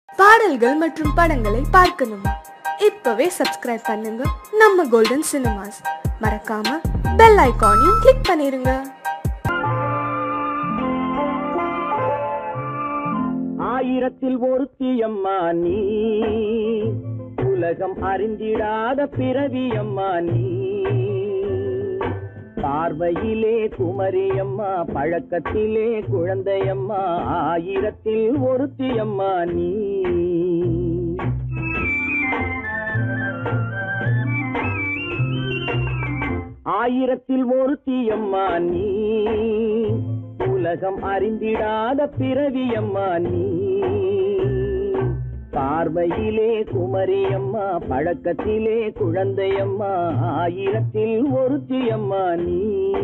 பாடல்கள் மற்றும் படங்களை பார்க்கணுமா இப்பவே சப்ஸ்கிரைப் பண்ணுங்க நம்ம கோல்டன் சினிமாஸ் மறக்காம பெல் ஐகானையும் கிளிக் பண்ணிருங்க ஆயிரத்தில் ஒருத்தியம்மா நீ உலகம் அறிந்திடாத பிறவியம்மா நீ பார்வையிலே குமரியம்மா பழக்கத்திலே குழந்தையம்மா ஆயிரத்தில் ஒருத்தியம்மா நீ ஆயிரத்தில் ஒருத்தியம்மா நீ உலகம் அறிந்திடாத பிறவியம்மா நீ பார்வையிலே குமரியம்மா பழக்கத்திலே குழந்தையம்மா ஆயிரத்தில் ஒருத்தியம்மா நீ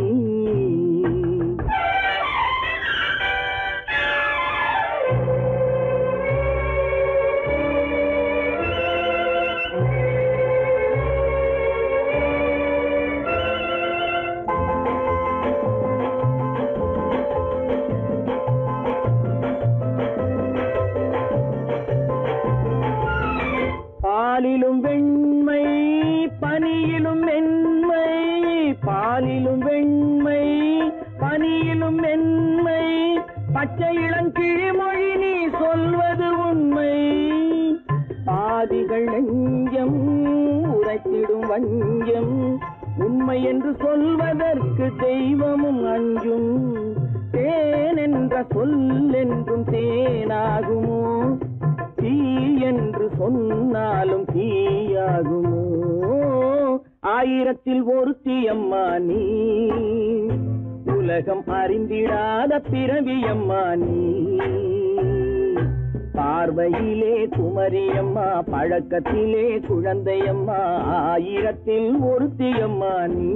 பாலிலும் வெண்மை பனியிலும் மென்மை பாலிலும் வெண்மை பனியிலும் மென்மை பச்சை இளங்கிழிமொழி நீ சொல்வது உண்மை பாதிகள் நெஞ்சம் உரைத்திடும் வஞ்சம் உண்மை என்று சொல்வதற்கு தெய்வமும் அஞ்சும் தேன் என்ற சொல் என்றும் தேனாகுமோ தீ என்று சொன்னாலும் தீயாகுமோ ஆயிரத்தில் ஒருத்தி அம்மா நீ உலகம் அறிந்திடாத பிறவியம்மா நீ பார்வையிலே குமரியம்மா பழக்கத்திலே குழந்தையம்மா ஆயிரத்தில் ஒருத்தியம்மா நீ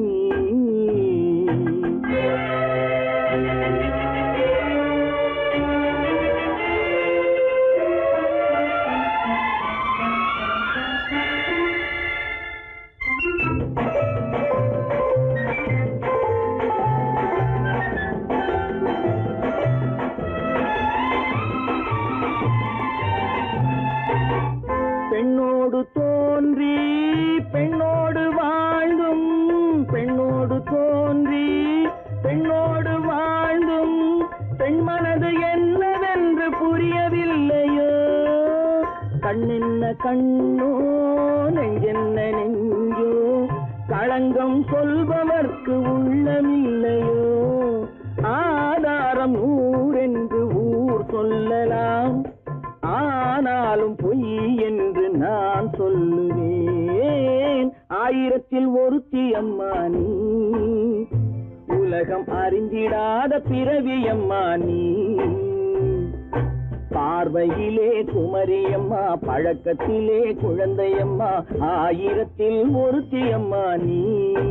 பெண்ணோடு தோன்றி பெண்ணோடு வாழ்ந்தும் பெண்ணோடு தோன்றி பெண்ணோடு வாழ்ந்தும் பெண் மனது என்னவென்று புரியவில்லையோ கண்ணென்ன கண்ணோ நெஞ்சென்ன நெஞ்சோ களங்கம் சொல்பவர்க்கு உள்ளமில்லையோ ஆதாரம் ஊரென்று ஊர் சொல்லலாம் ஆனாலும் பொய் என்று நான் சொல்லுவேன் ஆயிரத்தில் ஒருத்தி அம்மா நீ உலகம் அறிந்திடாத பிறவி அம்மா நீ பார்வையிலே குமரியம்மா பழக்கத்திலே குழந்தையம்மா ஆயிரத்தில் ஒருத்தி அம்மா நீ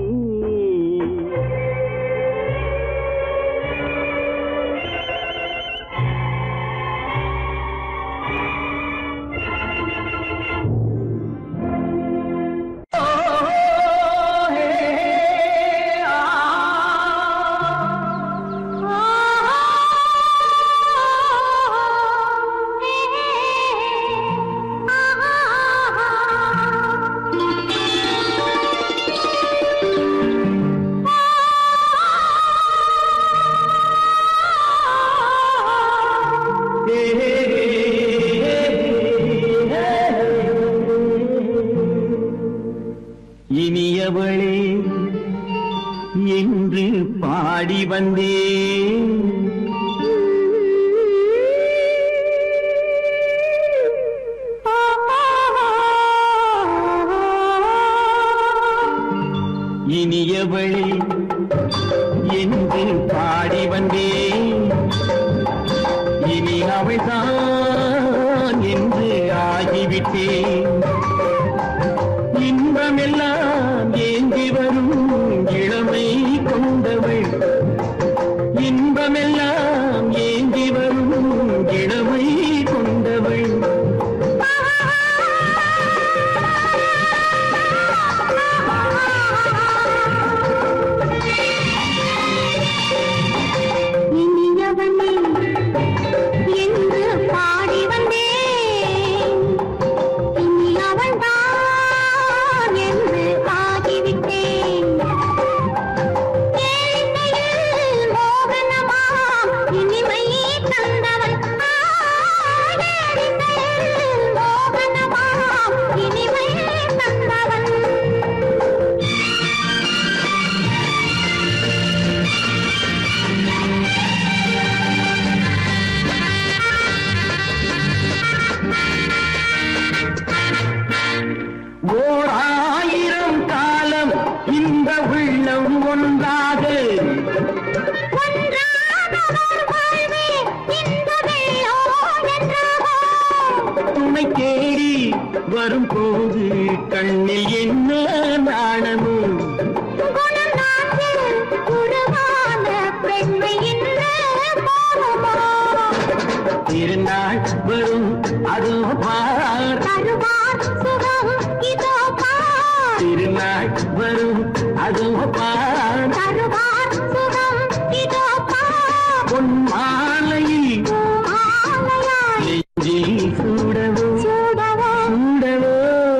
இனியவளே என்று பாடி வந்தேன் இனியவளே என்று பாடி வந்தேன் இனி அவள்தான் என்று ஆகிவிட்டேன் இன்பமெல்லாம் ஏந்தி வரும் இளமை கொண்டவள் இன்பமெல்லாம் ஏந்தி வரும் இளமை கொண்டவள் இனியவனே என்று பாடி வந்தேன் உன்னை தேடி வரும்போது கண்ணில் என்ன நாணமோ குணம் நாட்டில் உருவான பெண்மை இன்று போகுமோ திருநாள் வரும் அதோ பார் தருவார் சுகம் இதோ பார் திருநாள் வரும் அதோ பார் தருவார் சுகம் இதோ பார் பொன் மாலையில் மாலையாய் நெஞ்சில் சூடவோ சூடவோ சூடவோ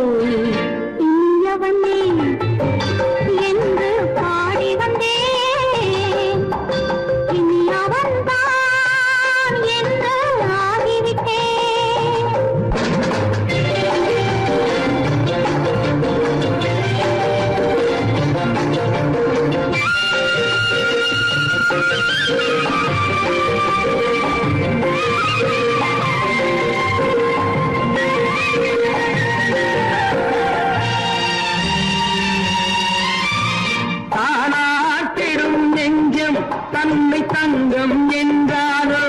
இனியவனே என்று பாடி வந்தேன் இனி அவன்தான் என்று ஆகிவிட்டேன் தானாட்டிடும் நெஞ்சம் தன்னை தங்கம் என்றாரோ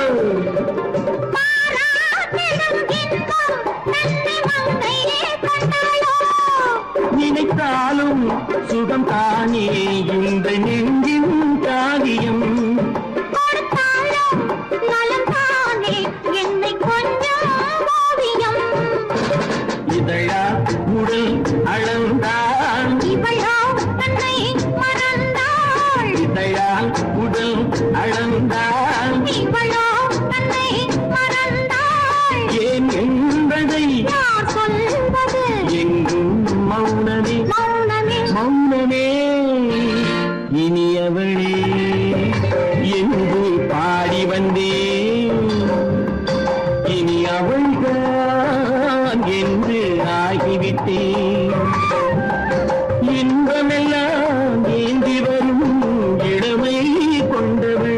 பாராட்டிடும் இன்பம் தன்னை மங்கையே கண்டாளோ நினைத்தாலும் சுகம் தானே இந்த நெஞ்சின் காரியம் கொடுத்தாலும் நலம் தானே என்னை கொஞ்சம் ஓவியம் இதழா உடல் அளந்தால் இவளோ தன்னை மறந்தாள் இதழால் உடல் அளந்தால் இவளோ தன்னை மறந்தாள் ஏன் என்பதை யார் சொல்வது எங்கும் மௌனமே மௌனமே மௌனமே இனியவளே என்று பாடி வந்தேன் இனி அவள்தான் என்று ஆகிவிட்டேன் இன்பமெல்லாம் ஏந்தி வரும் இளமை கொண்டவள்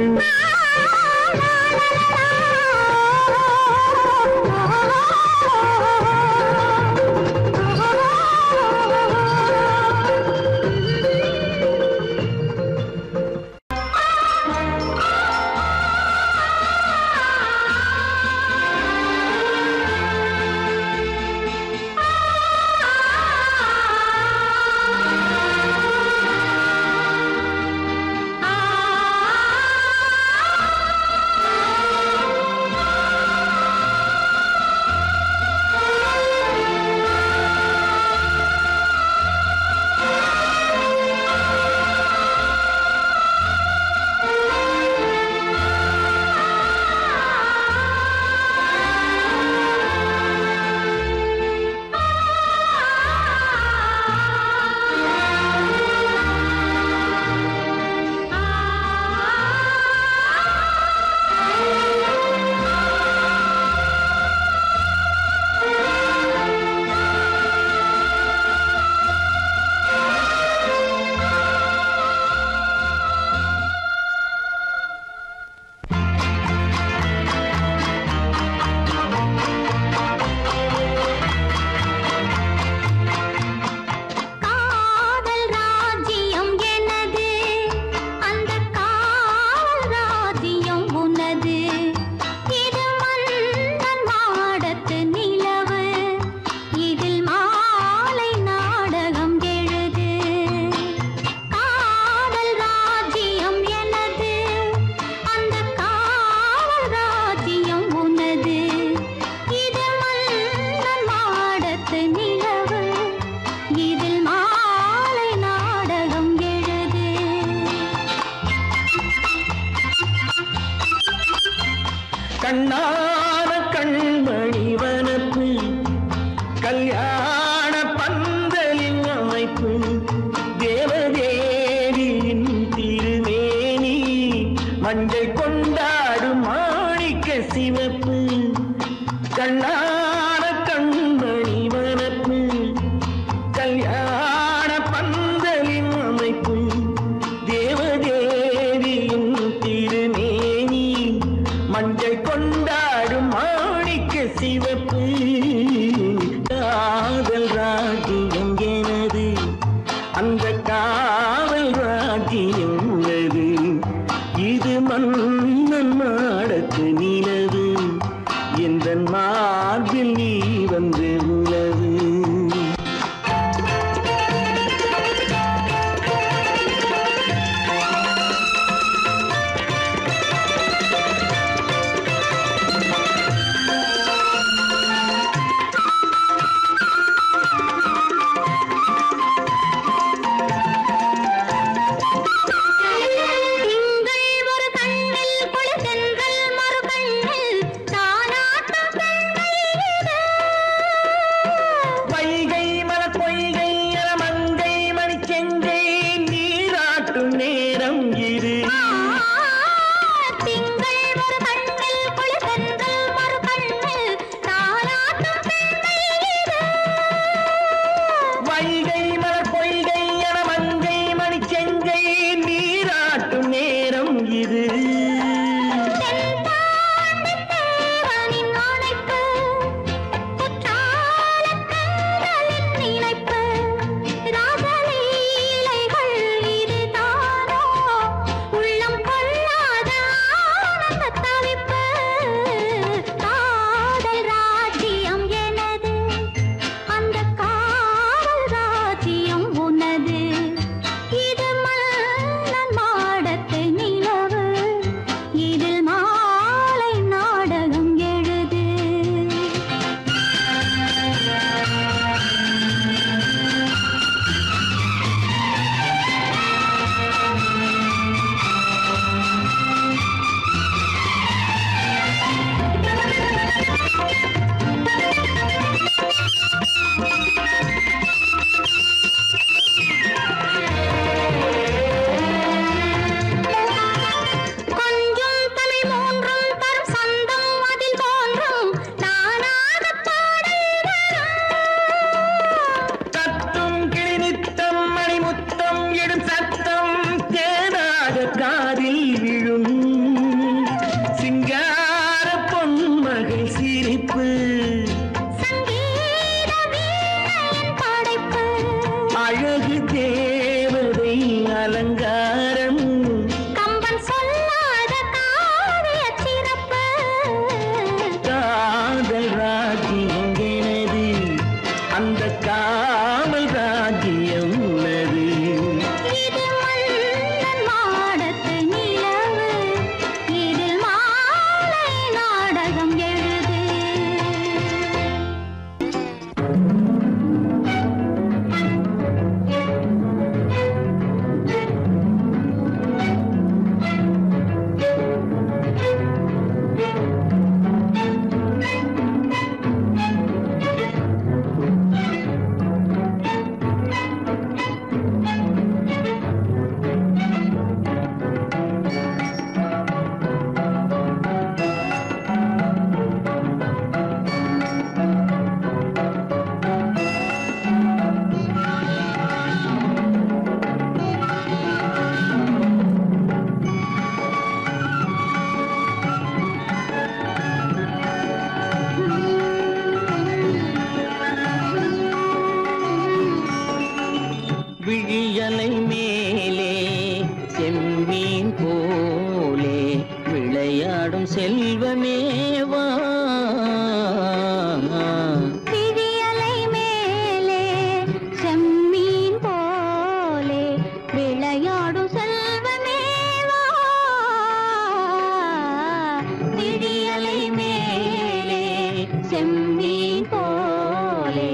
காதல் ராஜ்யம் எனது அந்த காவல் ராஜ்யம் உனது இது மன்னன் மாடத்து நிலவு இதில் மாலை நாடகம் எழுது காதல் ராஜ்யம் எனது அந்த காவல் ராஜ்யம் உனது இது மன்னன் மாடத்து நிலவு இதில் மாலை நாடகம் எழுது கண்ணான கண்மணி வனப்பு கல்யாண பந்தலின் அமைப்பு தேவதேவியின் திருமேனி மஞ்சள் கொண்டாடும் மாணிக்க சிவப்பு கண்ணான கண்மணி வனப்பு கல்யாண பந்தலின் அமைப்பு தேவதேவியின் திருமேனி மஞ்சள் கொண்டாடும் மாணிக்க சிவப்பு காதல் ராஜ்யம் எனது அந்த காவல் ராஜ்யம் உள்ளது இது மன்னன் மாடத்து நிலவு எந்த மார்பில் நீ வந்து உலவு திங்கள் ஒரு கண்ணில் குளிர்தென்றல் மறு கண்ணில் தானாட்டம் பெண்கள் இது. வைகை மலர் பொய்கை என மங்கை மணி செங்கை நீராட்டும் நேரம் இது திங்கள் ஒரு கண்ணில் குளிர்தென்றல் மறு கண்ணில் தானாட்டம் பெண்கள் இது. வைகை மலர் பொய்கை என மங்கை மணி செங்கை நீராட்டும் நேரம் இது தென்பாண்டித் தேவனின் அணைப்பு, குற்றாலக் கண்களின் நினைப்பு, ராசலீலைகள் இதுதானோ, உள்ளம் கொள்ளாத ஆனந்தத் தவிப்பு. காதல் ராஜ்யம் எனது, அந்தக் காவல் ராஜ்யம் உனது. இது மன்னன் மாடத்து நிலவு இதில் மாலை நாடகம் எழுது கொஞ்சம் தமிழ் மூன்றும் தரும் சந்தம் அதில் தோன்றும் நானாகப் பாடல் தத்தும் கிளி நித்தம் மணிமுத்தம் எடும் சத்தம் தேனாக காதில் விழும் சிங்கார பொன்மகள் சிரிப்பு சங்கீத வீணையின் படைப்பு அழகு தேவதை அலங்காரம் கம்பன் சொல்லாத காவிய சிறப்பு காதல் ராஜ்யம் எனது அந்த காமல் ராஜ்யம் உள்ளது இது மன்னன் மாடத்து நிலவு இதில் மாலை நாடகம் எழுது விழியலை மேலே செம்மீன் போலே விளையாடும் செல்வமேவா விழியலை மேலே செம்மீன் போலே விளையாடும் செல்வமேவா விழியலை மேலே செம்மீன் போலே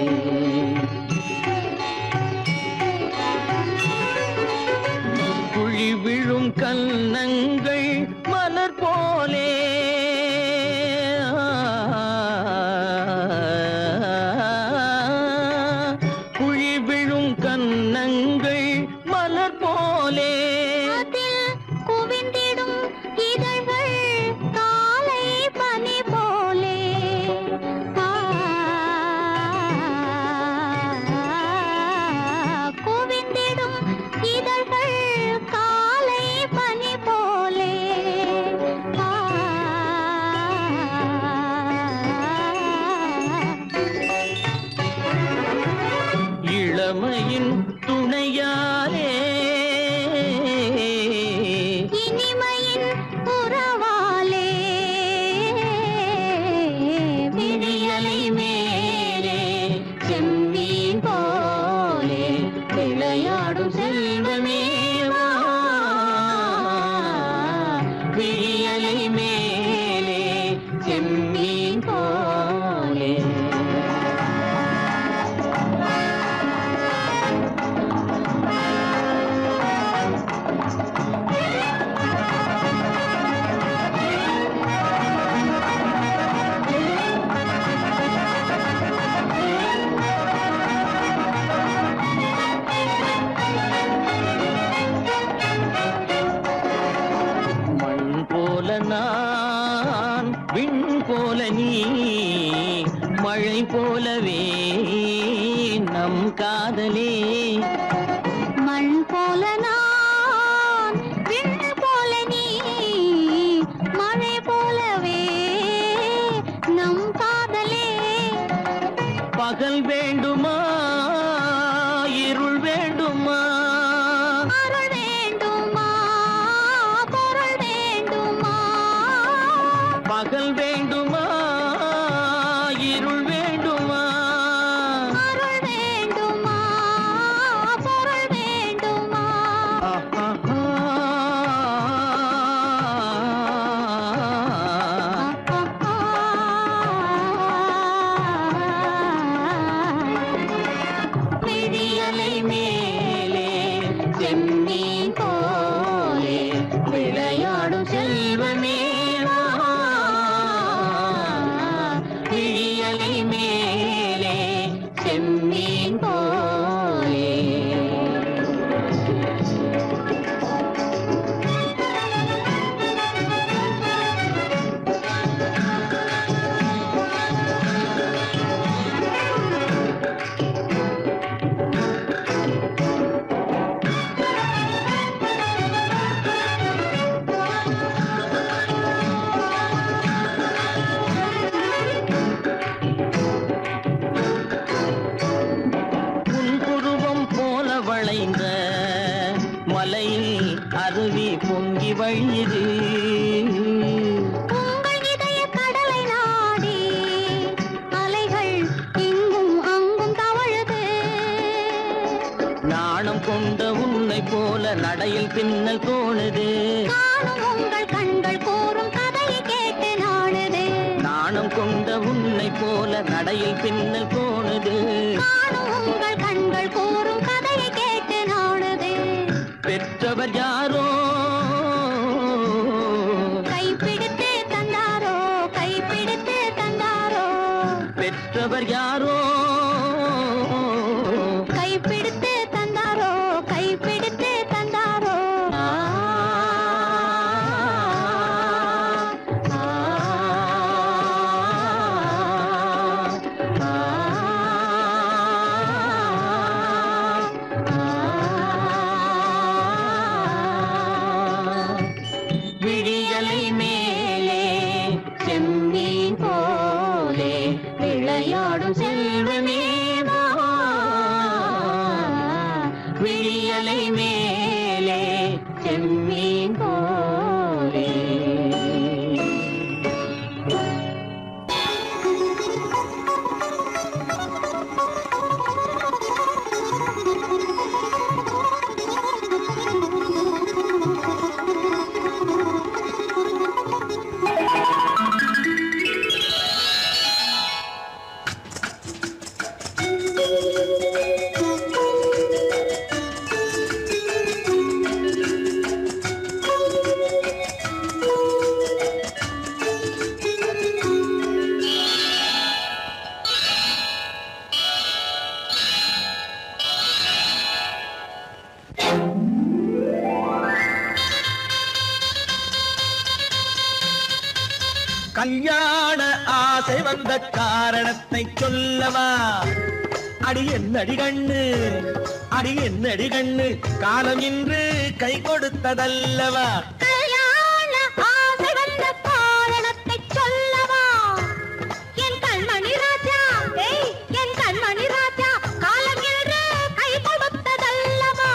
குழி விழும் கன்னங்கள் மலர் போலே குழி விழும் கன்னங்கள் மலர் போலே அதில் குவிந்திடும் இதழ்கள் காலை பனி போலே ஆ, குவிந்திடும் இதழ்கள் காலை பனி போலே ஆ, இளமையின் துணையாலே இனிமையின் உறவாலே விழியலை மேலே மழை போலவே நம் காதலே மண் போல நான் விண் போல நீ மழை போலவே நம் காதலே பகல் வேண்டுமா இருள் வேண்டுமா அருள் வேண்டுமா பொருள் வேண்டுமா பகல் வேண்டுமா இருள் வேண்டுமா அருள் வேண்டுமா பொருள் வேண்டுமா விழியலை மேலே செம்மீன் போலே விளையாடும் செல்வமே வா. விழியலை மேலே செம்மீன் போலே புன்புருவம் போல வளைந்த மலையில் அருவி பொங்கி வழியுது உங்கள் இதய கடலை நாடி அலைகள் இங்கும் அங்கும் தவழுது நாணம் கொண்ட உன்னை போல நடையில் பின்னல் தோணுது காணும் உங்கள் கண்கள் கூறும் கதையை கேட்டு நாடுது நாணம் கொண்ட உன்னை போல நடையில் பின்னல் தோணுது காணும் உங்கள் கண்கள் கூறும் கதையை கேட்டு நாடுது பெற்றவர் யாரோ கைப்பிடித்து தந்தாரோ கைப்பிடித்து தந்தாரோ பெற்றவர் யாரோ கைப்பிடித்து தந்தாரோ கைப்பிடித்து தந்தாரோ ஆ, ஆ, ஆ, ஆ. விழியலை மேலே செம்மீன் போலே விளையாடும் செல்வமே வா. விழியலை மேலே செம்மீன் போலே கல்யாண ஆசை வந்த காரணத்தை சொல்லவா அடி என்னடி கண்ணு அடி என்னடி கண்ணு காலம் இன்று கை கொடுத்ததல்லவா கல்யாண ஆசை வந்த காரணத்தை சொல்லவா என் கண்மணி ராஜா ஏய் என் கண்மணி ராஜா காலம் என்று கை கொடுத்ததல்லவா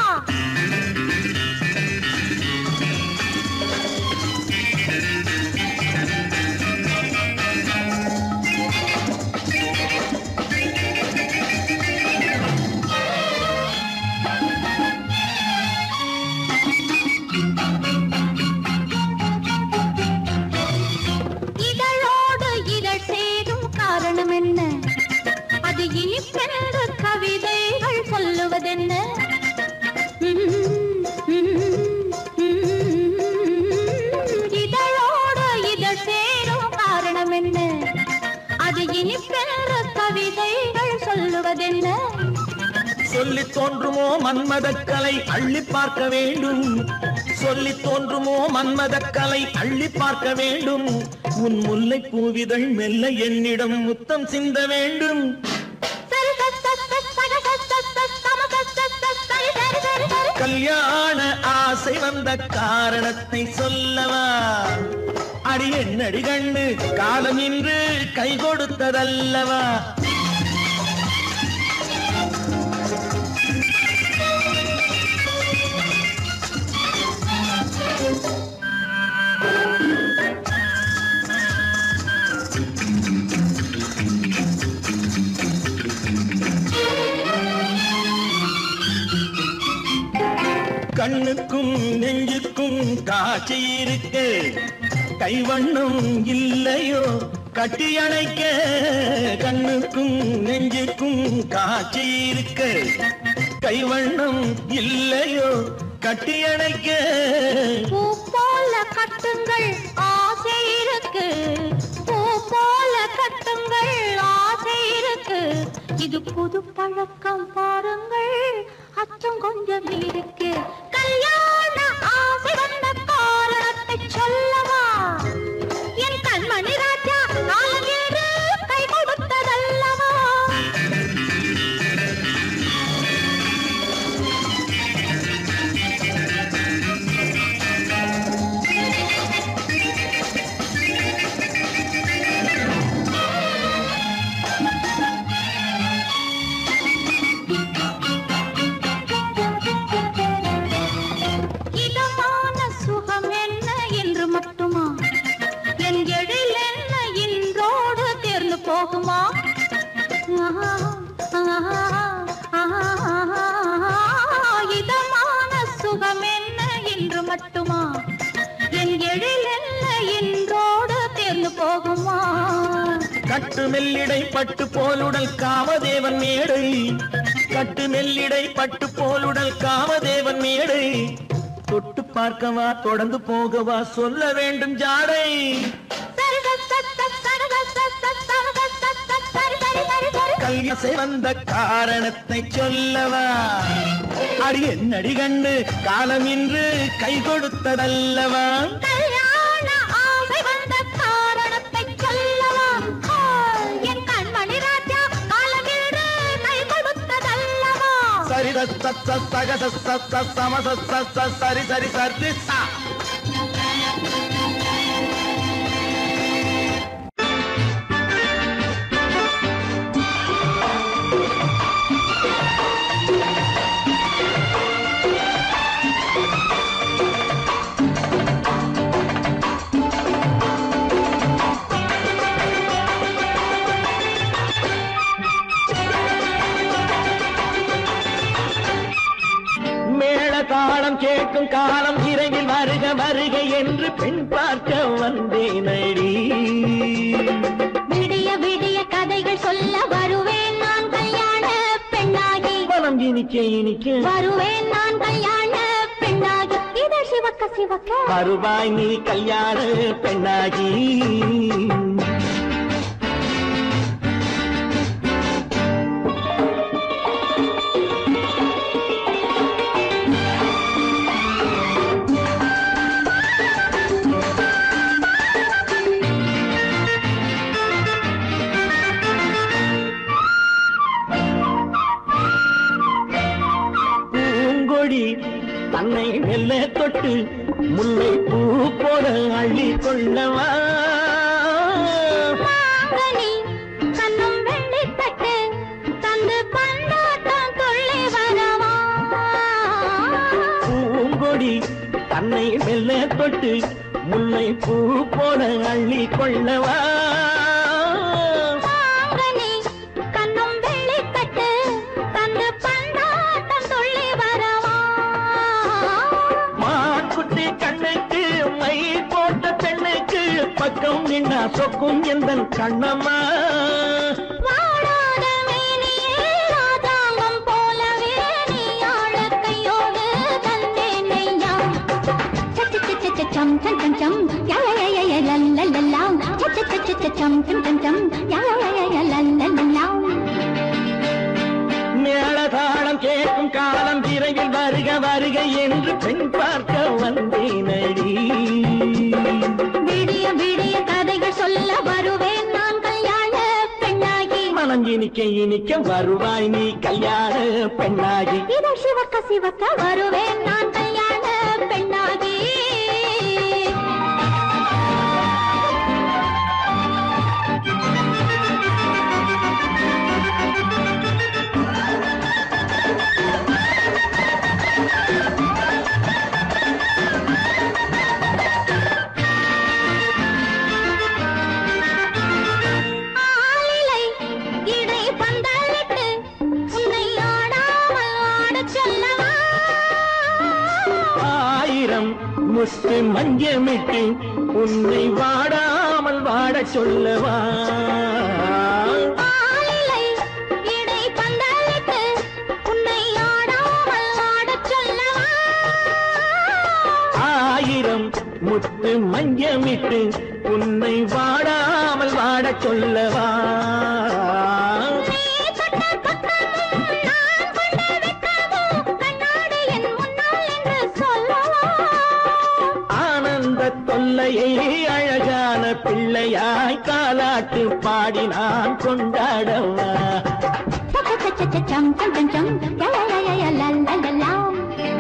இதழோடு இதழ் சேரும் காரணம் என்ன அது இனிப்பென்று கவிதைகள் சொல்லுவதென்ன இதழோடு இதழ் சேரும் காரணம் என்ன அது இனிப்பென்று கவிதைகள் சொல்லுவதென்ன சொல்லி தோன்றுமோ மன்மதக்கலை அள்ளி பார்க்க வேண்டும் சொல்லி தோன்றுமோ மன்மத கலை அள்ளி பார்க்க வேண்டும் உன் முல்லை பூவிதழ் மெல்ல என்னிடம் முத்தம் சிந்த வேண்டும் சரி சரி சரி சரி சரி சரி சரி சரி சம சரி சரி சரி சரி சரி சரி சரி கல்யாண ஆசை வந்த காரணத்தை சொல்லவா அடி என்னடி கண்டு காலம் இன்று கை கொடுத்ததல்லவா கண்ணுக்கும் நெஞ்சுக்கும் காட்சி இருக்கு கைவண்ணம் இல்லையோ கட்டி அணைக்க கண்ணுக்கும் நெஞ்சுக்கும் காட்சி இருக்கு கைவண்ணம் இல்லையோ கட்டி அணைக்க பூ போல கட்டுங்கள் ஆசை இருக்கு பூ போல கட்டுங்கள் ஆசை இருக்கு இது புது பழக்கம் பாருங்கள் அச்சம் கொஞ்சம் இருக்கு கல்யாண ஆசை வந்த காரணத்தை சொல்லவா என் கண்மணி ராஜா நாளேறு கை கொடுத்ததல்லவா இதமான சுகம் என்ன என்று மட்டுமா என் எழில் என்ன இன்றோடு தேர்ந்து போகுமா ஆஹா, ஆஹா, ஆஹா, இதமான சுகம் என்ன என்று மட்டுமா என் எழில் என்ன இன்றோடு தேர்ந்து போகுமா கட்டு மெல்லிடை பட்டு போலுடல் காமதேவன் மேடை கட்டு மெல்லிடை பட்டு போலுடல் காமதேவன் மேடை தொட்டு பார்க்கவா தொடர்ந்து போகவா சொல்ல வேண்டும் ஜாடை சரி சரி சரி சரி சரி சரி சரி சரி சரி சரி சரி சரி சரி சரி கல்யாசை வந்த காரணத்தை சொல்லவா அடி என்னடி கண்டு காலம் இன்று கை கொடுத்ததல்லவா கல்யாண ஆசை வந்த காரணத்தை சொல்லவா ஆ, என் கண்மணி ராஜா காலமேடு கை கொடுத்ததல்லவா சரி சத்த சக சத்த சம சத்த சரி சரி சரி சா மேள தாளம் கேட்கும் காலம் விரைவில் வருக வருக என்று பெண் பார்க்க வந்தேனடி விடிய விடிய கதைகள் சொல்ல வருவேன் நான் கல்யாண பெண்ணாகி மனம் இனிக்க இனிக்க வருவேன் நான் கல்யாண பெண்ணாகி இதழ் சிவக்க சிவக்க வருவாய் நீ கல்யாண பெண்ணாகி பூங்கொடி தன்னை மெல்ல தொட்டு முல்லை பூ போல அள்ளி கொள்ளவா மாங்கனி கண்ணும் வெள்ளித்தட்டு தந்து பந்தாட்டம் துள்ளி வரவா பூங்கொடி தன்னை மெல்ல தொட்டு முல்லை பூ போல அள்ளி கொள்ளவா மாங்கனி கண்ணும் வெள்ளித்தட்டு தந்து பந்தாட்டம் துள்ளி வரவா மாக்குட்டி கண்ணுக்கு மை போட்ட பெண்ணுக்கு பக்கம் நின்னா சொக்கும் எந்த கண்ணம்மா வாடாத மேனியே ராதாங்கம் போலவே நீ ஆழக் கையோடு தந்தேன் நெய்யா. சச்ச சச்ச சச்ச சம் சம் சம் சம் யா யா யா யா யா லல்ல லல்லா. சச்ச சச்ச சச்ச சம் சம் சம் சம் யா யா யா யா யா லல்ல லல்லா. மேளதாளம் கேட்கும் காலம் விரைவில் வருக வருக என்று பெண் பார்க்க வந்தேனடி விடிய விடிய கதைகள் சொல்ல வருவேன் நான் கல்யாண பெண்ணாகி மனம் இனிக்க இனிக்க வருவாய் நீ கல்யாண பெண்ணாகி இதழ் சிவக்க சிவக்க வருவேன் நான் கல்யாண பெண்ணாகி ஆளிலை இடை பந்தலிட்டு உன்னை ஆடாமல் ஆடச் சொல்லவா ஆயிரம் முத்து மஞ்சமிட்டு உன்னை வாடாமல் வாடச் சொல்லவா ஆளிலை இடை பந்தலிட்டு உன்னை ஆடாமல் ஆடச் சொல்லவா ஆயிரம் முத்து மஞ்சமிட்டு உன்னை வாடாமல் வாடச் சொல்லவா நீ தொட்ட பக்கமும் நான் கொண்ட வெட்கமும் கண்ணாடி என் முன்னால் என்று சொல்லவா ஆனந்த தொல்லையை அழகான பிள்ளையாய் காலாட்டு பாடி நான் கொண்டாடவா சம் சம் சம் சம் லலலலலலலலலாம்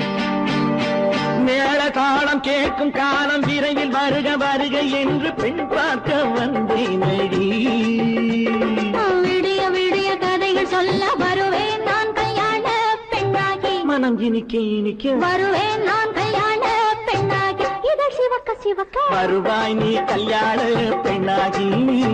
மேள தாளம் கேட்கும் காலம் விரைவில் வருக வருக என்று பெண் பார்க்க வந்தேனடி விடிய விடிய கதைகள் சொல்ல வருவேன் நான் கல்யாண பெண்ணாகி மனம் இனிக்க இனிக்க வருவேன் நான் கல்யாண பெண்ணாகி இதழ் சிவக்க சிவக்க வருவாய் நீ கல்யாண பெண்ணாகி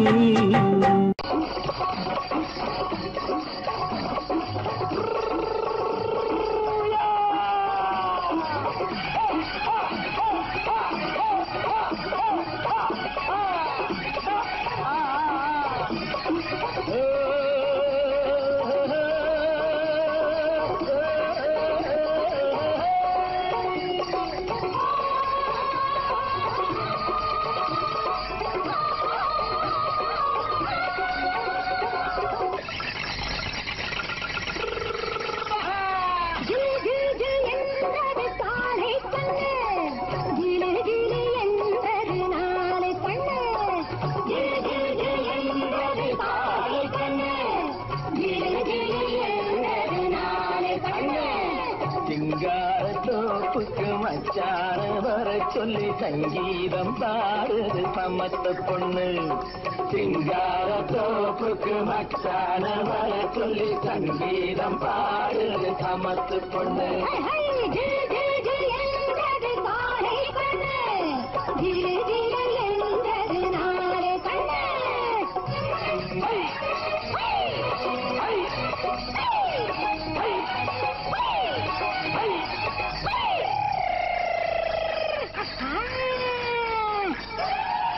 ஜிலு ஜிலு ஜிலு என்றது காலை கண்ணு ஜிலு ஜிலு என்றது நாளை கண்ணு ஜிலு ஜிலு ஜிலு என்றது காலை கண்ணு ஜிலு ஜிலு என்றது நாளை கண்ணு சிங்கார தோப்புக்கு மச்சான வர சொல்லி சங்கீதம் பாடுது சமத்த பொண்ணு சிங்கார தோப்புக்கு மச்சான வர சொல்லி சங்கீதம் பாடுது சமத்து பொண்ணு ஹை, ஹை, ஜிலு ஜிலு ஜிலு என்றது காலை கண்ணு ஜிலு ஜிலு என்றது நாளை கண்ணு ஹை, ஹை, ஹை, ஹை, ஹை, ஹை, ஹை.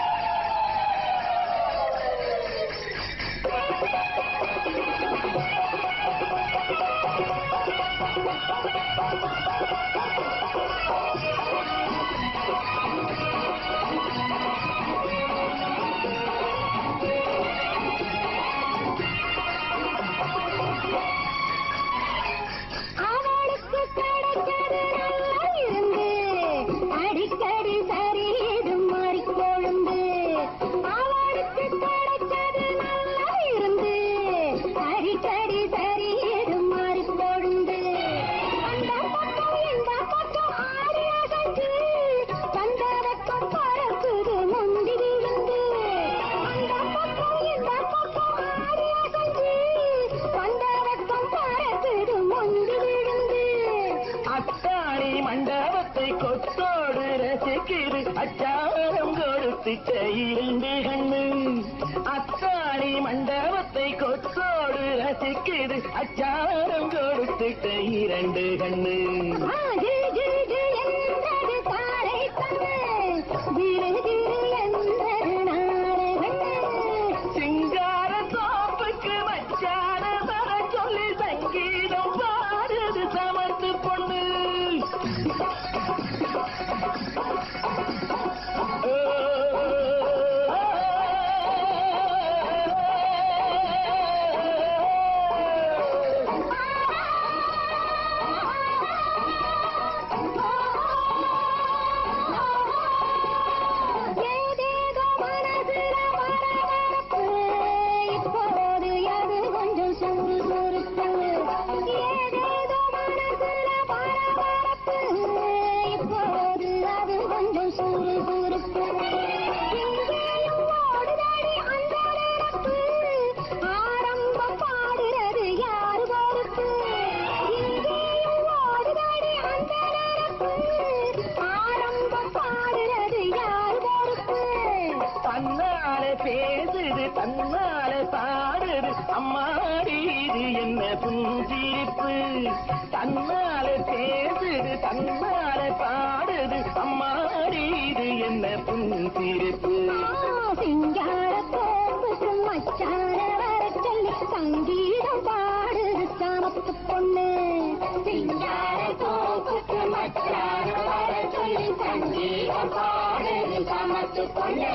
அவளுக்கு கிடைச்சது நல்லா இருந்து அடிக்கடி சரியிடும் மாறிக்கொழுந்து அவளுக்கு கிடைச்சது நல்லா இருந்து அடிக்கடி சரியிடும் மாறிக்கொழுந்து அந்த பக்கம் இந்த பக்கம் ஆடி அசைச்சு வந்த வெக்கம் பறக்குது முந்தி விழுந்து அந்த பக்கம் இந்த பக்கம் ஆடி அசைச்சு வந்த வெக்கம் பறக்குது முந்தி விழுந்து அத்தாணி மண்டபத்தை கொத்தோடு ரசிக்குது அச்சாரம் கொடுத்துட்ட இரண்டு கண்ணு அத்தாணி மண்டபத்தை கொத்தோடு ரசிக்குது அச்சாரம் கொடுத்துட்ட இரண்டு கண்ணு ஆ, ஜிலு ஜிலு ஜிலு என்றது தாரை கண்ணு ஜிலு ஜிலு என்றது நாரை கண்ணு சிங்கார தோப்புக்கு மச்சான வர சொல்லி சங்கீதம் பாடுது சமத்து பொண்ணு ஆ என்ன புஞ்சிரிப்பு தன்னாலே பேசுது தன்னாலே பாடுது அம்மாடி இது என்ன புஞ்சிரிப்பு சிங்கார கோப்புக்கு மச்சான வர சொல்லி சங்கீதம் பாடுது சாமத்து பொண்ணு சிங்கார கோப்புக்கு மச்சான வர சொல்லி சங்கீதம் பாடுது சாமத்து பொண்ணு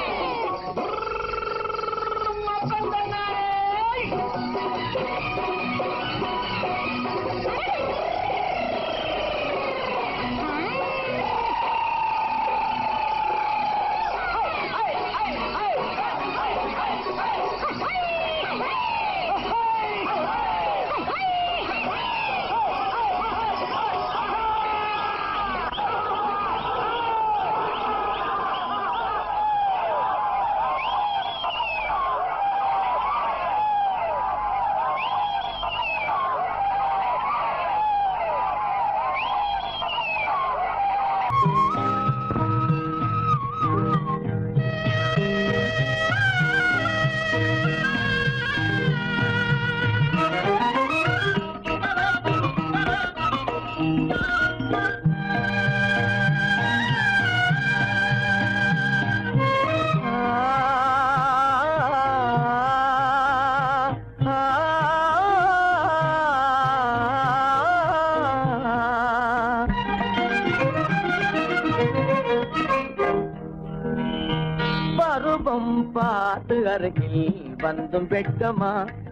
பருவம் பார்த்து அருகில் வந்தும் வெட்கமா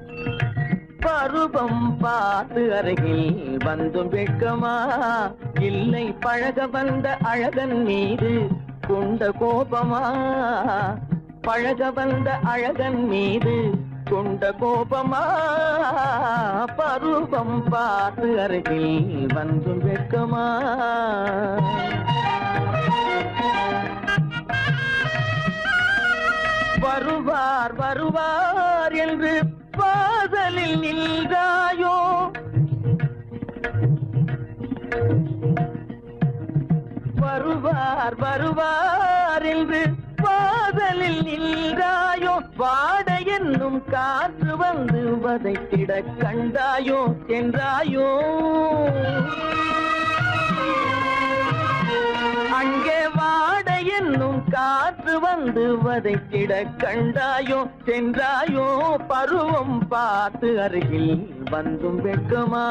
பருவம் பார்த்து அருகில் வந்தும் வெட்கமா இல்லை பழக வந்த அழகன் மீது கொண்ட கோபமா பழக வந்த அழகன் மீது கொண்ட கோபமா பருவம் பார்த்து அருகில் வந்தும் வெட்கமா வருவார் வருவார் என்று பாதலில் நின்றாயோ வருவார் வருவார் என்று பாதலில் நின்றாயோ வாட என்னும் காற்று வந்து வதைத்திட கண்டாயோ சென்றாயோ அங்கே வாட என்னும் காற்று வந்து வதைத்திட கண்டாயோ சென்றாயோ பருவம் பார்த்து அருகில் வந்தும் வெட்கமா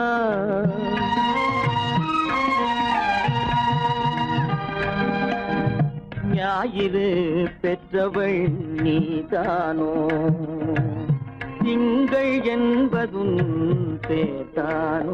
ஞாயிறு பெற்றவள் நீதானோ திங்கள் என்பதும் பேத்தானோ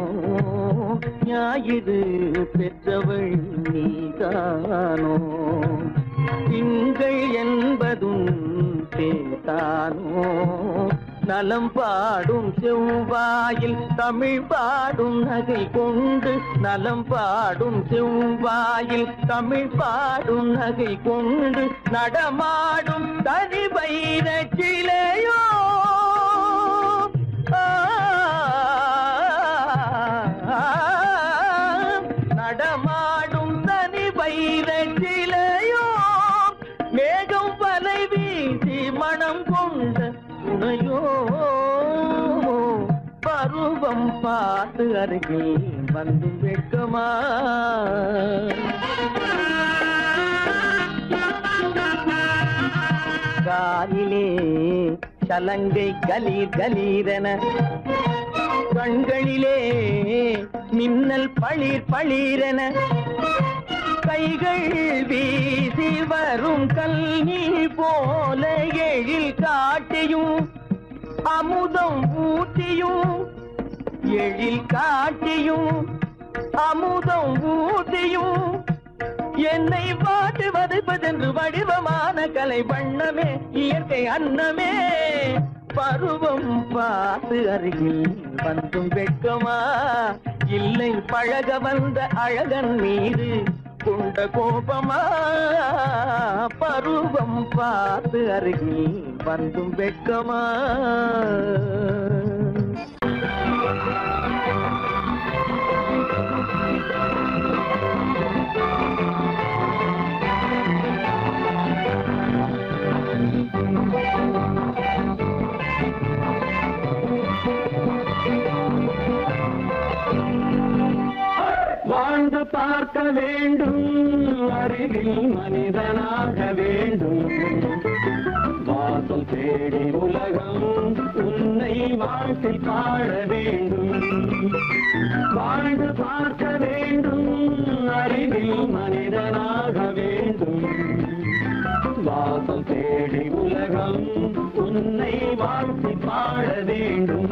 ஞாயிறு பெற்றவள் நீதானோ திங்கள் என்பதும் பேத்தானோ நலம் பாடும் செவ்வாயில் தமிழ் பாடும் நகை கொண்டு நலம் பாடும் செவ்வாயில் தமிழ் பாடும் நகை கொண்டு நடமாடும் தனி வைர சிலையோ நடமாடும் தனி வைர சிலையோ மேகம் வலை வீசி மனம் கொண்ட துணையோ பருவம் பார்த்து அருகில் வந்து வெட்கமா காலிலே சலங்கை கலீர் கலீரென கண்களிலே மின்னல் பளிர் பளிரென கைகள் வீசி வரும் கல்வி போல எழில் காட்டியும் அமுதம் ஊட்டியும் எழில் காட்டியும் அமுதம் ஊட்டியும் என்னை பாட்டு வதைப்பதென்று வடிவமான கலை வண்ணமே இயற்கை அன்னமே பருவம் பார்த்து அருகில் வந்தும் வெட்கமா இல்லை பழக வந்த அழகன் மீது கொண்ட கோபமா பருவம் பார்த்து அருகில் வந்தும் வெட்கமா பார்க்க வேண்டும் அறிவில் மனிதனாக வேண்டும் வாசல் தேடி உலகம் உன்னை வாழ்த்தி பாட வேண்டும் வாழ்ந்து பார்க்க வேண்டும் அறிவில் மனிதனாக வேண்டும் வாசல் தேடி உலகம் உன்னை வாழ்த்தி பாட வேண்டும்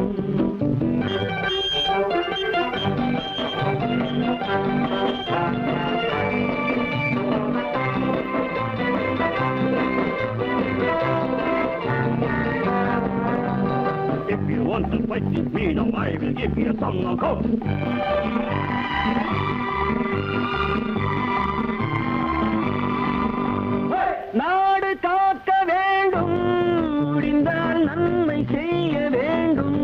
If you want to fight with me, now I will give you some of hope. நாடு காக்க வேண்டும் முடிந்தால் நன்மை செய்ய வேண்டும்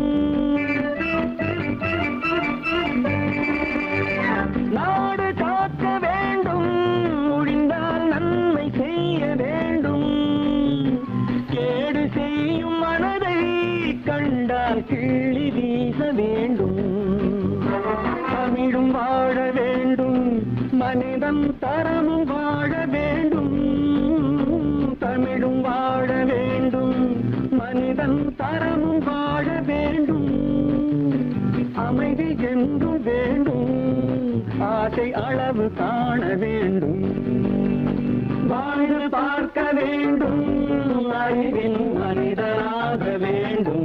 நாடு காக்க வேண்டும் முடிந்தால் நன்மை செய்ய வேண்டும் கேடு செய்யும் மனதை கண்டால் கிள்ளி வீச வேண்டும் தமிழும் வாழ வேண்டும் மனிதன் தரமும் வாழ வேண்டும் தமிழும் வாழ வேண்டும் மனிதன் தரமும் வாழ வேண்டும் அமைதி என்றும் வேண்டும் ஆசை அளவு காண வேண்டும் வாழ்ந்து பார்க்க வேண்டும் அறிவில் மனிதனாக வேண்டும்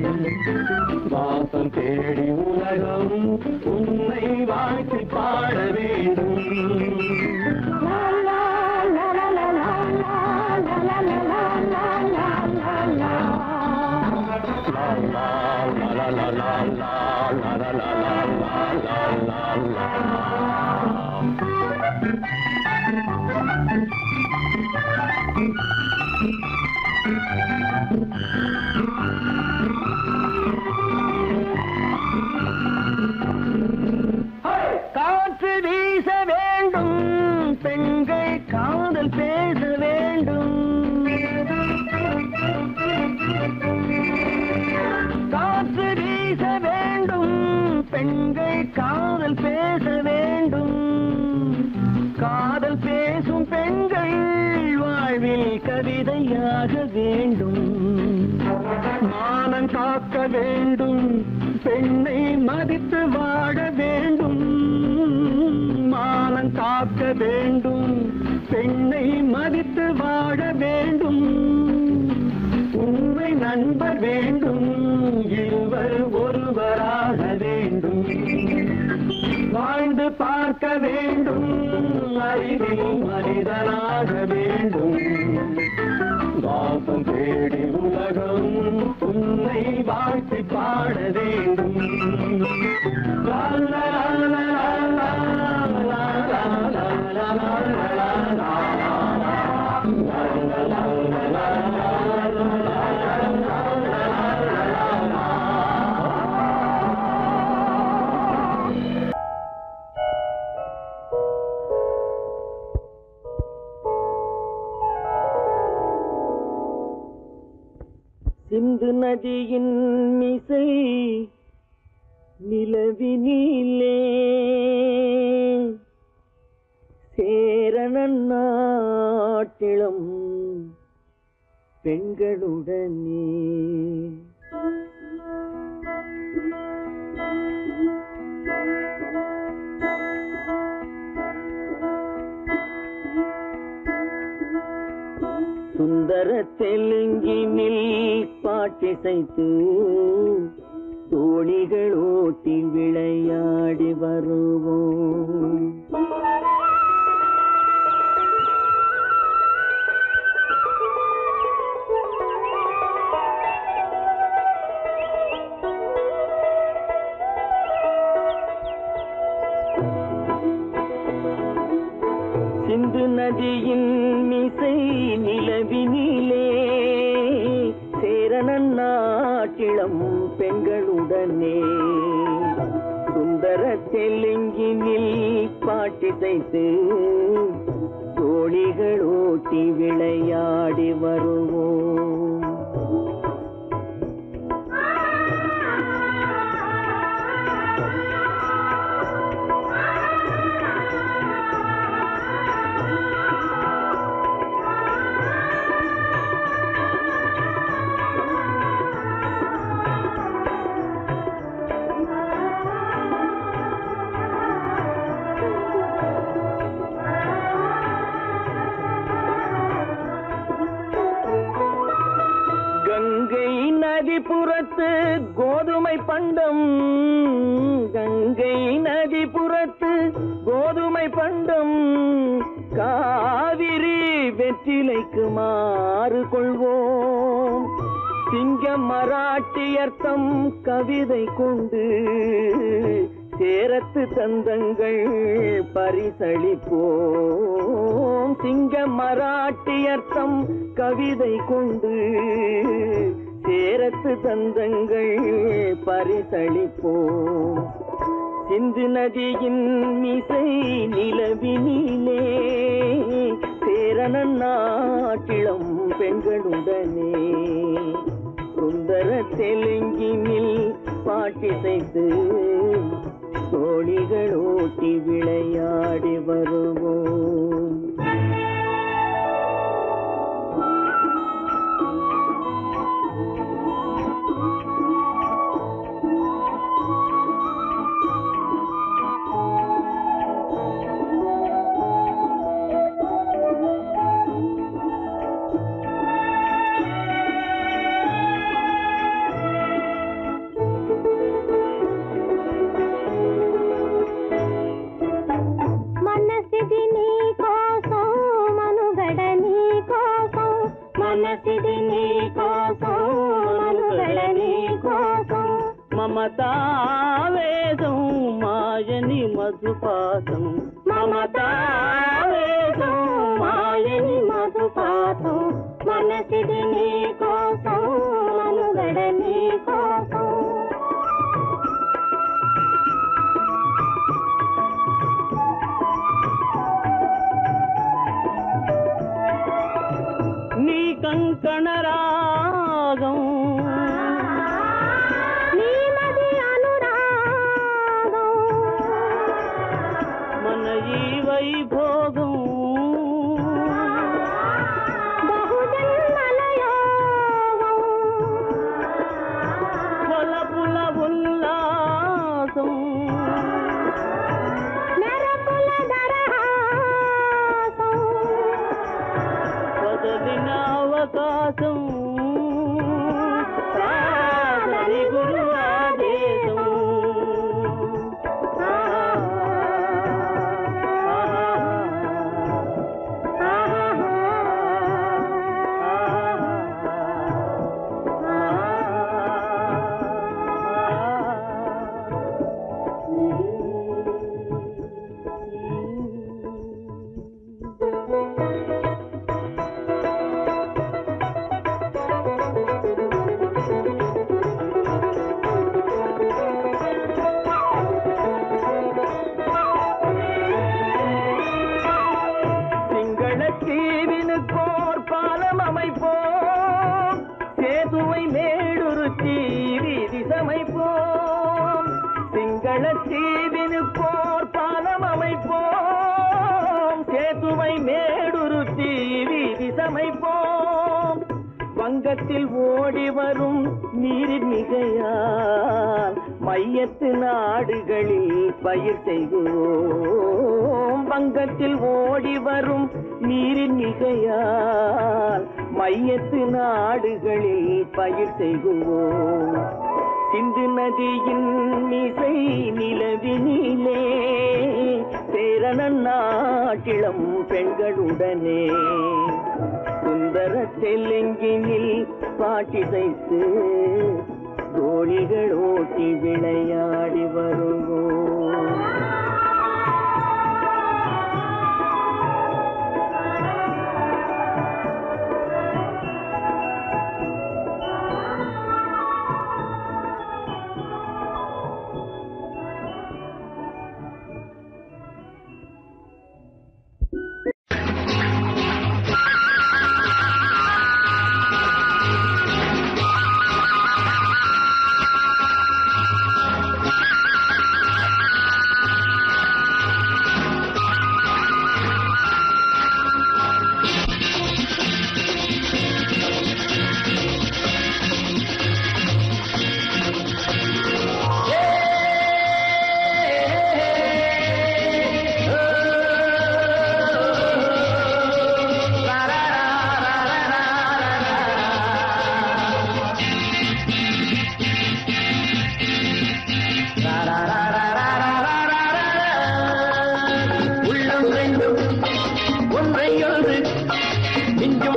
வாசம் தேடி உலகம் உன்னை வாழ்த்தி பாட வேண்டும் லா, லா, லா, லா, லா, லா, லா, லா, லா, லா, லா, லா, லா, லா. லா, லா, லா, லா, லா, லா, லா, லா, லா, லா, லா, லா, லா, லா. காற்று வீச வேண்டும் பெண்கள் காதல் பேச வேண்டும் காற்று வீச வேண்டும் பெண்கள் காதல் பேச வேண்டும் காதல் பேசும் பெண்கள் வாழ்வில் கவிதையாக வேண்டும் மானம் காக்க வேண்டும் பெண்ணை மதித்து வாழ வேண்டும் மானம் காக்க வேண்டும் பெண்ணை மதித்து வாழ வேண்டும் உண்மை நண்பர் வேண்டும் இருவர் ஒருவராக வேண்டும் வாழ்ந்து பார்க்க வேண்டும் அறிவில் மனிதனாக வேண்டும் வாசம் தேடி உலகம் உன்னை வாழ்த்தி பாட வேண்டும் லா, லா, லா, லா, லா, லா, லா, லா, லா, லா, லா, லா, லா. சிந்து நதியின் மிசை நிலவினிலே சேரணன் நாட்டிளம் பெண்களுடனே சுந்தர தெலுங்கினில் பாட்டிசைத்து தோணிகள் ஓட்டி விளையாடி வருவோம் சிந்து நதியின் மிசை நிலவினிலே சேரணன் நாட்டிளம் பெண்களுடனே சுந்தர தெலுங்கினில் பாட்டிசைத்து தோழிகள் ஓட்டி விளையாடி வருவோம் ஆ கோதுமை பண்டம் கங்கை நதி புறத்து கோதுமை பண்டம் காவிரி வெற்றிலைக்கு மாறு கொள்வோம் சிங்கம் மராட்டியர்த்தம் கவிதை கொண்டு சேரத்து தந்தங்கள் பரிசளிப்போம் சிங்கம் மராட்டியர்த்தம் கவிதை கொண்டு சேரத்து தந்தங்கள் பரிசளிப்போம் சிந்து நதியின் மிசை நிலவினிலே சேரணன் நாட்டிளம் பெண்களுடனே சுந்தர தெலுங்கினில் பாட்டிசைத்து தோழிகள் ஓட்டி விளையாடி வருவோம் మనసిది నీ కోసం మనుగడ నీ కోసం మనసిది నీ కోసం మనుగడ నీ కోసం మమతావేదం మాయని మధుపాతం మమతావేదం మాయని మధుపాతం మనసిది నీ కోసం మనుగడ నీ కోసం నీ కంకణ రాగం నీమది అనురాగం మన ఈ వైభోగం బహుజన్మల యోగం కొలపుల ఉల్లాసం మెరపుల దరహాసం వదలిన అవకాశం కాదని గురు ఆదేశం ఆ, ఆ, சிங்களத்தீவினுக்கோர் பாலம் அமைப்போம் சேதுவை மேடுருத்தி வீதி சமைப்போம் சிங்களத்தீவினுக்கோர் பாலம் அமைப்போம் சேதுவை மேடுருத்தி வீதி சமைப்போம் வங்கத்தில் ஓடி வரும் நீரின் மிகையால் மையத்து நாடுகளில் பயிர் செய்வோம் வங்கத்தில் ஓடி வரும் நீரின் மிகையால் மையத்து நாடுகளில் பயிர் செய்வோம் சிந்து நதியின் மிசை நிலவினிலே சேரணன் நாட்டிளம் பெண்களுடனே சுந்தர தெலுங்கினில் பாட்டிசைத்து தோழிகள் ஓட்டி விளையாடி வருவோம்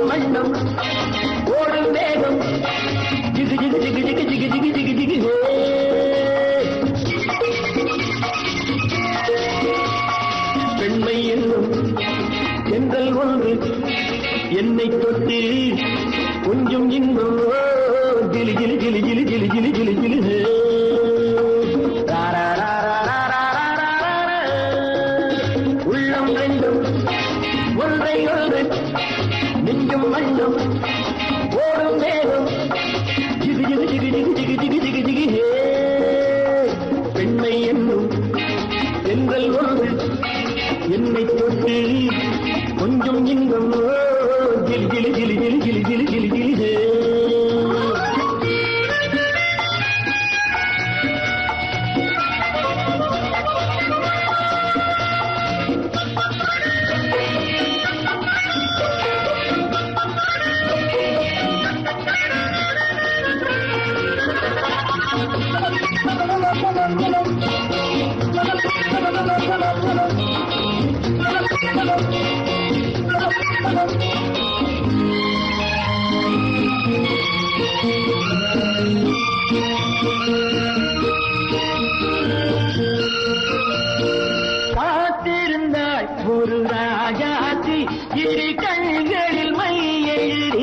வண்ணம் ஓடும் வேகம் ஜிகு ஜிகு ஜிகு ஜிகு ஜிகு ஜிகு ஜிகு ஜிகு ஹே. பெண்மை என்னும் எங்கள் ஒன்று என்னை தொட்டு கொஞ்சம் இன்னும் ஜிலி ஜிலி ஜிலி ஜிலி ஜிலி ஜிலி ஜிலி ஜிலி ஹே. ரா, ரா, ரா, ரா, ரா, ரா, ரா, ரா, ரா, ரா. உள்ளம் ரெண்டும் ஒன்றை ஒன்று நெஞ்சும் மண்ணும் ஓடும் வேகம் ஜிகு ஜிகு ஜிகு ஜிகு ஜிகு ஜிகு ஜிகு ஜிகு ஹே பெண்மை என்னும் எங்கள் ஒன்று என்னை தொட்டு கொஞ்சம் இன்பம் ஓ, ஜிலி ஜிலி ஜிலி ஜிலி ஜிலி ஜிலி ஜிலி ஜிலி ஹே காத்திருந்தாள் ஒரு ராஜாத்தி இரு கண்களில் மை எழுதி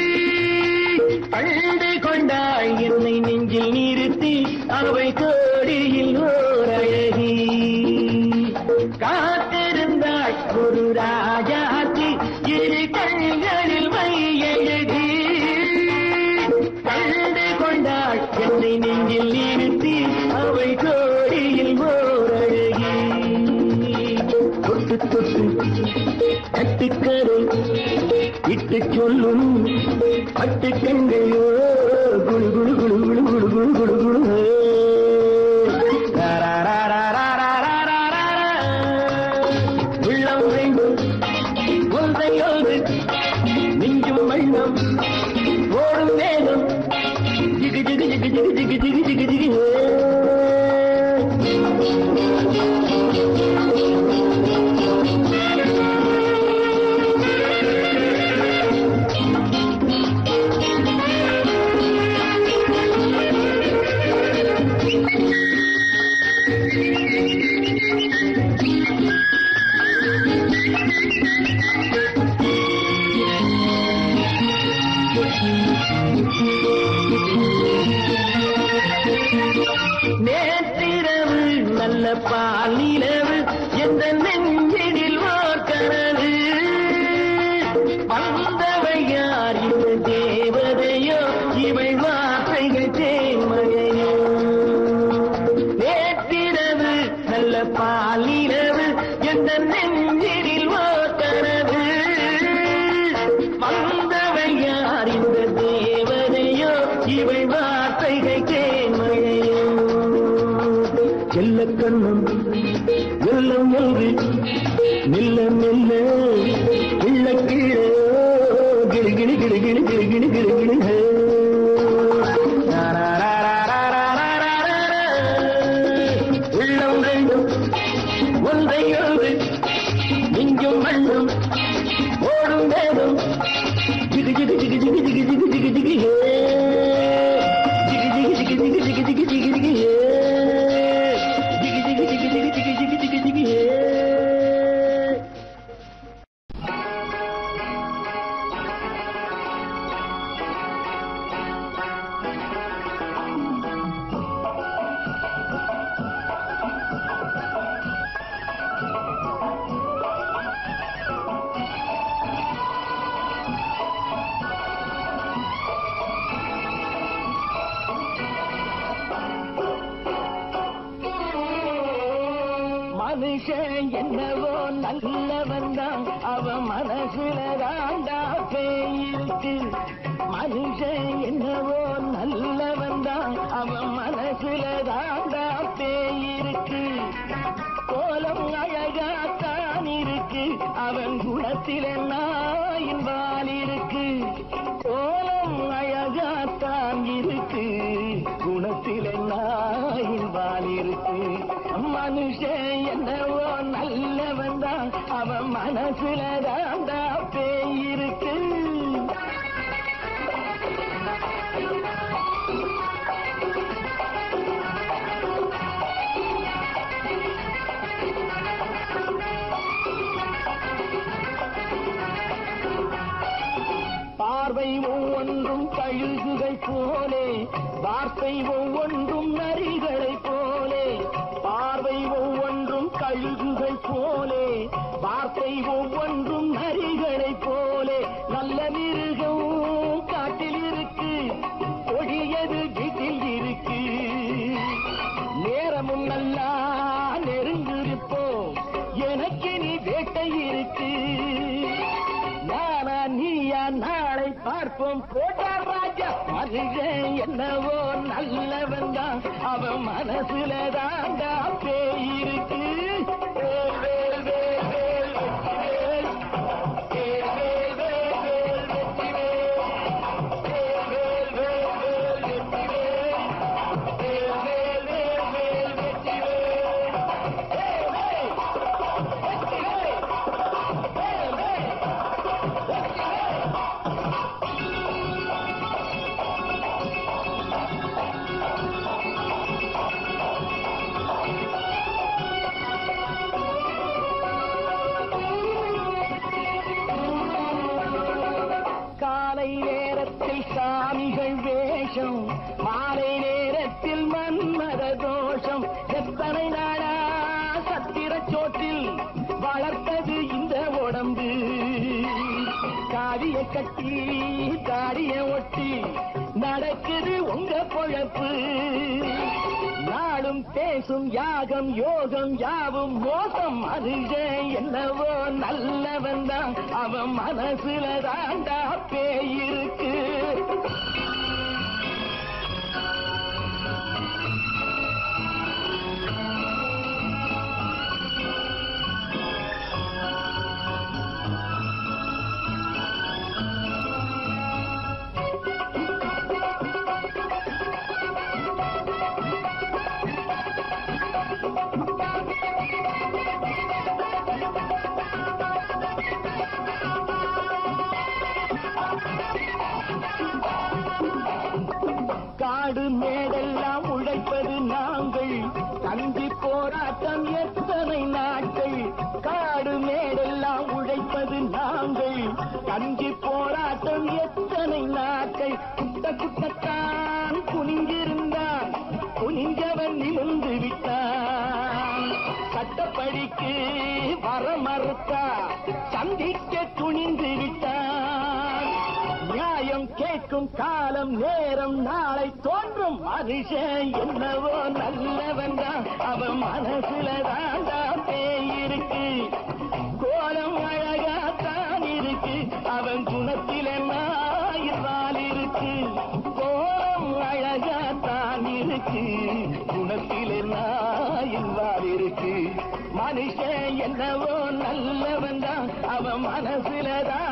கண்டு கொண்டாள் என்னை நெஞ்சில் நிறுத்தி அவை கோடியில் ஓர் அழகி காத்திருந்தாள் ஒரு ராஜாத்தி இரு கண்களில் மை எழுதி கண்டு கொண்டாள் என்னை நெஞ்சில் நிறுத்தி அவை கோடியில் ஓர் அழகி தொட்டு தொட்டு கட்டுக்கரை இட்டு சொல்லும் பட்டு கண்கையோ குழு குழு குழு குழு குழு குழு குழு குழு ரா, ரா, ரா, ரா, ரா, ரா, ரா, ரா, ரா, ரா. உள்ளம் வேண்டும் ஒன்றை ஒன்று நெஞ்சும் வண்ணம் ஓடும் வேகம் ஜிகு ஜிகு ஜிகு ஜிகு ஜிகு ஜிகு ஜிகு ஜிகு ஹே. நேற்றிரவு நல்ல பாலிரவு எந்த நெஞ்சினில் ஓர் கனவு வந்தவள் யார் இந்த தேவதையோ இவள் வார்த்தைகள் தேன்மழையோ நேற்றிரவு நல்ல பாலிரவு எந்த நெஞ்சினில் ஓர் கனவு வந்தவள் யார் இந்த தேவதையோ இவள் வார்த்தைகள் தேன்மழையோ செல்ல கண்ணம் எல்லம் என்று மெல்ல மெல்ல கிள்ள கீழே கிளி கிளி கிளி கிளி கிளி கிளி கிளி கிளி ஹே. ரா, ரா, ரா, ரா, ரா, ரா, ரா, ரா, ரா, ரா. உள்ளம் ரெண்டும் ஒன்றை ஒன்று நெஞ்சும் மண்ணும் ஓடும் வேகம் ஜிகு ஜிகு ஜிகு ஜிகு ஜிகு ஜிகு ஜிகு ஜிகு ஹே ஜிகு ஜிகு ஜிகு ஜிகு ஜிகு ஜிகு ஜிகு ஜிகு ஹே ஜிகு ஜிகு ஜிகு ஜிகு ஜிகு ஜிகு ஜிகு ஜிகு ஹே மனுஷன் என்னவோ நல்லவன் தான் அவன் மனசுல தாண்டா பேயிருக்கு மனுஷன் என்னவோ நல்லவன் தான் அவன் மனசுல தாண்டா பேயிருக்கு கோலம் அழகாத்தான் இருக்கு அவன் குணத்தில நாயின் வால் இருக்கு கோலம் அழகாத்தான் இருக்கு குணத்தில நாயின் வால் இருக்கு மனுஷன் என்னவோ நல்லவன் தான் அவன் மனசுல தாண்டா பேய் இருக்கு வார்த்தை ஒவ்வொன்றும் நரிகளை போலே பார்வை ஒவ்வொன்றும் கழுகுகள் போலே வார்த்தை ஒவ்வொன்றும் நரிகளை போலே நல்ல மிருகம் காட்டில் இருக்கு கொடியது வீட்டில் இருக்கு நேரமும் நல்லா நெருங்கிருப்போம் எனக்கு நீ வேட்டை இருக்கு நானா நீயா நாளை பார்ப்போம் போட்டா ராஜா மனுஷன் என்னவோ நல்லவன் தான் அவன் மனசுல தாண்டா பேய் இருக்கு வேல், வேல், வேல், வேல், வெற்றிவேல். வேல், வேல், வேல், வேல், வெற்றிவேல். வேல், வேல், வேல், வேல், வெற்றிவேல். வேல், வேல், வேல், வேல், வெற்றிவேல். வேல், வேல், வெற்றிவேல். வேல், வேல், வெற்றிவேல். காலை நேரத்தில் சாமிகள் வேஷம் மாலை நேரத்தில் மன்மத தோஷம் எத்தனை நாளா சத்திர சோற்றில் வளர்த்தது இந்த உடம்பு காவிய கட்டி தாடிய ஒட்டி நடக்குது உங்க பொழப்பு நாளும் பேசும் யாகம் யோகம் யாவும் மோசம் மனுஷன் என்னவோ நல்லவன் தான் அவன் மனசுல தாண்டா பேயிருக்கு காடு மேடெல்லாம் உழைப்பது நாங்கள் கஞ்சி போராட்டம் எத்தனை நாட்கள் காடு மேடெல்லாம் உழைப்பது நாங்கள் கஞ்சி போராட்டம் எத்தனை நாட்கள் குட்ட குட்டத்தான் குனிஞ்சிருந்தான் குனிஞ்சவன் நிமிர்ந்து விட்டான் சட்டப்படிக்கு வர மறுத்தா சந்திக்க துணிந்து விட்டான் நியாயம் கேட்கும் காலம் நேரம் நாளை தோன்றும் மனுஷன் என்னவோ நல்லவன் தான் அவன் மனசுல தாண்டா பேயிருக்கு கோலம் அழகாத்தான் இருக்கு அவன் குணத்தில நாயினால் இருக்கு கோலம் அழகாத்தான் இருக்கு குணத்தில நாயினால் இருக்கு மனுஷன் என்னவோ நல்லவன் தான் அவன் மனசுல தான்